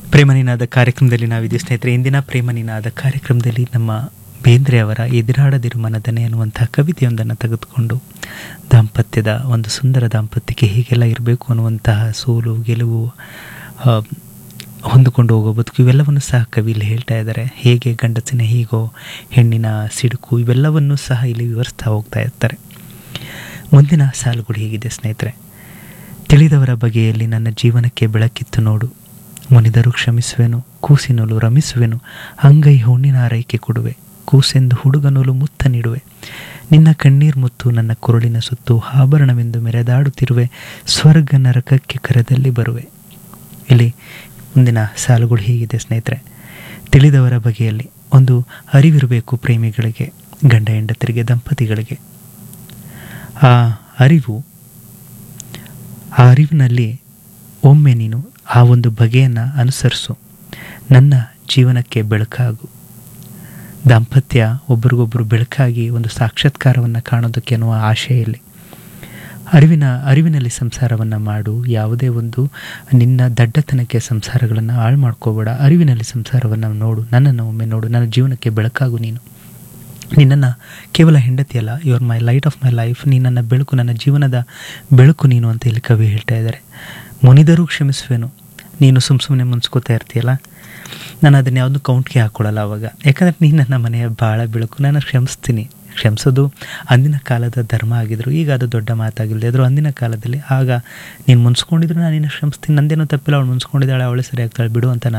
ಪ್ರೇಮನಿನಾದ ಕಾರ್ಯಕ್ರಮದಲ್ಲಿ ನಾವಿದ್ದೀವಿ ಸ್ನೇಹಿತರೆ ಇಂದಿನ ಪ್ರೇಮನಿನಾದ ಕಾರ್ಯಕ್ರಮದಲ್ಲಿ ನಮ್ಮ ಬೇಂದ್ರೆ ಅವರ ಎದುರಾಡದಿರು ಮನದನೆ ಅನ್ನುವಂಥ ಕವಿತೆಯೊಂದನ್ನು ತೆಗೆದುಕೊಂಡು ದಾಂಪತ್ಯದ ಒಂದು ಸುಂದರ ದಾಂಪತ್ಯಕ್ಕೆ ಹೀಗೆಲ್ಲ ಇರಬೇಕು ಅನ್ನುವಂತಹ ಸೋಲು ಗೆಲುವು ಆ, ಹೊಂದಿಕೊಂಡು ಹೋಗೋ ಬದುಕು ಇವೆಲ್ಲವನ್ನು ಸಹ ಕವಿ ಇಲ್ಲಿ ಹೇಳ್ತಾ ಇದ್ದಾರೆ ಹೇಗೆ ಗಂಡಸಿನ ಹೀಗೋ ಹೆಣ್ಣಿನ ಸಿಡುಕು ಇವೆಲ್ಲವನ್ನು ಸಹ ಇಲ್ಲಿ ವಿವರಿಸ್ತಾ ಹೋಗ್ತಾ ಇರ್ತಾರೆ ಮುಂದಿನ ಸಾಲುಗಳು ಹೀಗಿದೆ ಸ್ನೇಹಿತರೆ ತಿಳಿದವರ ಬಗೆಯಲ್ಲಿ ನನ್ನ ಜೀವನಕ್ಕೆ ಬೆಳಕಿತ್ತು ನೋಡು ಮುನಿದರು ಕ್ಷಮಿಸುವೆನು ಕೂಸಿನೊಲು ರಮಿಸುವೆನು ಅಂಗೈ ಹುಣ್ಣಿನ ಆರೈಕೆ ಕೊಡುವೆ ಕೂಸೆಂದು ಹುಡುಗನೊಲು ಮುತ್ತ ನೀಡುವೆ ನಿನ್ನ ಕಣ್ಣೀರ್ ಮುತ್ತು ನನ್ನ ಕುರುಳಿನ ಸುತ್ತು ಆಭರಣವೆಂದು ಮೆರೆದಾಡುತ್ತಿರುವೆ ಸ್ವರ್ಗ ನರಕಕ್ಕೆ ಕರೆದಲ್ಲಿ ಬರುವೆ ಇಲ್ಲಿ ಮುಂದಿನ ಸಾಲುಗಳು ಹೀಗಿದೆ ಸ್ನೇಹಿತರೆ ತಿಳಿದವರ ಬಗೆಯಲ್ಲಿ ಒಂದು ಅರಿವಿರಬೇಕು ಪ್ರೇಮಿಗಳಿಗೆ ಗಂಡ ಹೆಂಡತಿರಿಗೆ ದಂಪತಿಗಳಿಗೆ ಆ ಅರಿವು ಆ ಅರಿವಿನಲ್ಲಿ ಒಮ್ಮೆ ನೀನು ಆ ಒಂದು ಬಗೆಯನ್ನು ಅನುಸರಿಸು ನನ್ನ ಜೀವನಕ್ಕೆ ಬೆಳಕಾಗು ದಾಂಪತ್ಯ ಒಬ್ರಿಗೊಬ್ಬರು ಬೆಳಕಾಗಿ ಒಂದು ಸಾಕ್ಷಾತ್ಕಾರವನ್ನು ಕಾಣೋದಕ್ಕೆ ಅನ್ನುವ ಆಶೆಯಲ್ಲಿ ಅರಿವಿನ ಅರಿವಿನಲ್ಲಿ ಸಂಸಾರವನ್ನು ಮಾಡು ಯಾವುದೇ ಒಂದು ನಿನ್ನ ದಡ್ಡತನಕ್ಕೆ ಸಂಸಾರಗಳನ್ನು ಹಾಳು ಮಾಡ್ಕೋಬೇಡ ಅರಿವಿನಲ್ಲಿ ಸಂಸಾರವನ್ನು ನೋಡು ನನ್ನನ್ನು ಒಮ್ಮೆ ನೋಡು ನನ್ನ ಜೀವನಕ್ಕೆ ಬೆಳಕಾಗು ನೀನು ನಿನ್ನನ್ನು ಕೇವಲ ಹೆಂಡತಿ ಅಲ್ಲ you are my light of my life ನೀ ನನ್ನ ಬೆಳಕು ನನ್ನ ಜೀವನದ ಬೆಳಕು ನೀನು ಅಂತ ಇಲ್ಲಿ ಕವಿ ಹೇಳ್ತಾ ಇದ್ದಾರೆ ಮುನಿದರೂ ಕ್ಷಮಿಸುವೆನು ನೀನು ಸುಮ್ಮ ಸುಮ್ಮನೆ ಮುನ್ಸ್ಕೋತಾ ಇರ್ತೀಯಲ್ಲ ನಾನು ಅದನ್ನ ಯಾವುದು ಕೌಂಟ್ಗೆ ಹಾಕ್ಕೊಳ್ಳಲ್ಲ ಅವಾಗ ಯಾಕಂದರೆ ನೀನು ನನ್ನ ಮನೆಯ ಭಾಳ ಬೆಳಕು ನಾನು ಕ್ಷಮಿಸ್ತೀನಿ ಕ್ಷಮಿಸೋದು ಅಂದಿನ ಕಾಲದ ಧರ್ಮ ಆಗಿದ್ರು ಈಗ ಅದು ದೊಡ್ಡ ಮಾತಾಗಿಲ್ಲದೆ ಆದರೂ ಅಂದಿನ ಕಾಲದಲ್ಲಿ ಆಗ ನೀನು ಮುನ್ಸ್ಕೊಂಡಿದ್ರು ನಾನು ನಿನ್ನ ಕ್ಷಮಿಸ್ತೀನಿ ನಂದೇನೋ ತಪ್ಪಿಲ್ಲ ಅವಳು ಮುನ್ಸ್ಕೊಂಡಿದ್ದಾಳೆ ಅವಳೇ ಸರಿ ಆಗ್ತಾಳೆ ಬಿಡು ಅಂತ